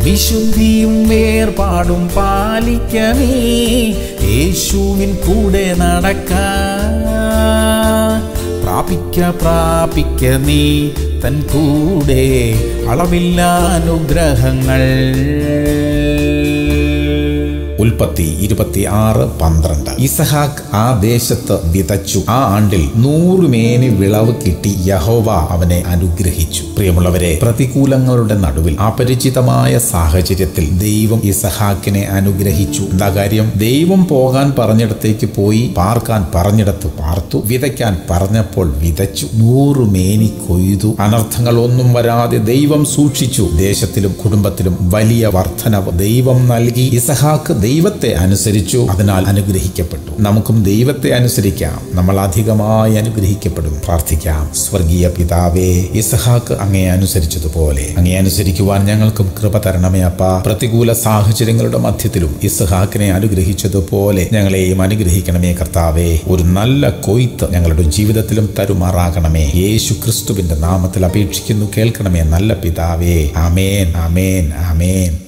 വിശുദ്ധിയും വേർപാടും പാലിക്കണേ യേശുവിൻ കൂടെ നടക്ക പ്രാപിക്ക പ്രാപിക്ക നീ തൻ കൂടെ അളവില്ല അനുഗ്രഹങ്ങൾ ഉൽപ്പത്തി ഇരുപത്തി ആറ് പന്ത്രണ്ട് ഇസഹാക്ക് ആ ദേശത്ത് വിതച്ചു ആ ആണ്ടിൽ നൂറുമേനി വിളവ് കിട്ടി യഹോവ അവനെ അനുഗ്രഹിച്ചു പ്രിയമുള്ളവരെ പ്രതികൂലങ്ങളുടെ നടുവിൽ അപരിചിതമായ സാഹചര്യത്തിൽ ദൈവം ഇസഹാക്കിനെ അനുഗ്രഹിച്ചു എന്താ കാര്യം ദൈവം പോകാൻ പറഞ്ഞിടത്തേക്ക് പോയി പാർക്കാൻ പറഞ്ഞിടത്ത് പാർത്തു വിതയ്ക്കാൻ പറഞ്ഞപ്പോൾ വിതച്ചു നൂറുമേനി കൊയ്തു അനർത്ഥങ്ങൾ ഒന്നും വരാതെ ദൈവം സൂക്ഷിച്ചു ദേശത്തിലും കുടുംബത്തിലും വലിയ വർധനവ് ദൈവം നൽകി ഇസഹാക്ക് ദൈവത്തെ അനുസരിച്ചു അതിനാൽ അനുഗ്രഹിക്കപ്പെട്ടു നമുക്കും ദൈവത്തെ അനുസരിക്കാം നമ്മൾ അധികമായി അനുഗ്രഹിക്കപ്പെടും പ്രാർത്ഥിക്കാം സ്വർഗീയ പിതാവേ ഇസഹാക്ക് അങ്ങേ അനുസരിച്ചതുപോലെ അങ്ങേ അനുസരിക്കുവാൻ ഞങ്ങൾക്കും കൃപ തരണമേ അപ്പ പ്രതികൂല സാഹചര്യങ്ങളുടെ മധ്യത്തിലും ഇസഹാക്കിനെ അനുഗ്രഹിച്ചതുപോലെ ഞങ്ങളെയും അനുഗ്രഹിക്കണമേ കർത്താവേ ഒരു നല്ല കൊയ്ത്ത് ഞങ്ങളുടെ ജീവിതത്തിലും തരുമാറാകണമേ യേശു ക്രിസ്തുവിന്റെ നാമത്തിൽ അപേക്ഷിക്കുന്നു കേൾക്കണമേ നല്ല പിതാവേ ആമേൻ ആമേൻ ആമേൻ